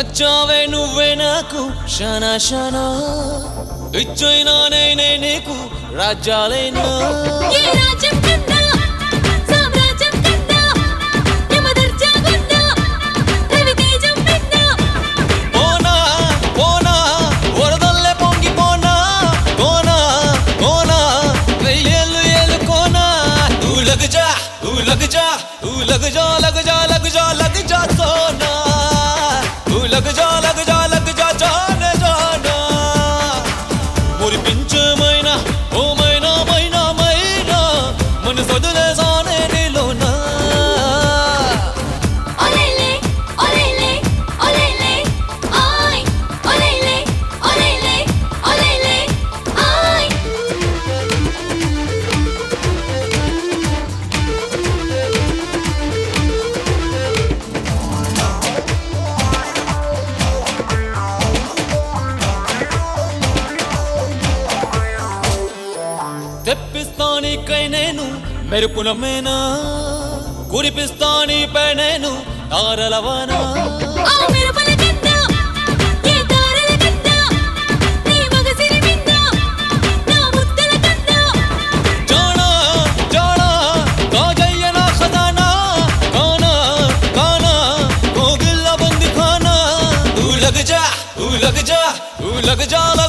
నచ్చావే నువ్వే నాకు శన శన ఇచ్చైనా నేనే నీకు రాజ్యాలైనా ఏ రాజ్యం కన్నా సామ్రాజ్యం కన్నా యమదర్జా కన్నా రవితేజం కన్నా పోనా పోనా వరదల్లే పొంగి పోనా కోనా కోనా వెయ్యేళ్ళు ఏళ్ళు కోనా తూ లగ్ జా తూ లగ్ జా తూ లగ్ జా లగ్ జా లగ్ జా లగ్ జా సోనా తూ లగ్ జా లగ్ జా లగ్ జా జానే జానా మురిపించమైనా ఓ మైనా మైనా మైనా మన సొదులేసానే నీలోనా ఒలేలే ఒలేలే ఒలేలే ఆయ్ ఒలేలే ఒలేలే ఒలేలే ఆయ్ తెప్పిస్తానికై నేను మెరుపుల మేనా కురిపిస్తానిపై నేను తారలవనా ఆ మెరుపుల కన్నా ఏ తారల కన్నా నీ మగసిరి విన్నా నా ముద్దల కన్నా జానా జానా కాజయ్య నా ఖజానా కానా కానా కోగిల్ల బంది ఖానా తూ లగ్ జా తూ లగ్ జా తూ లగ్ జా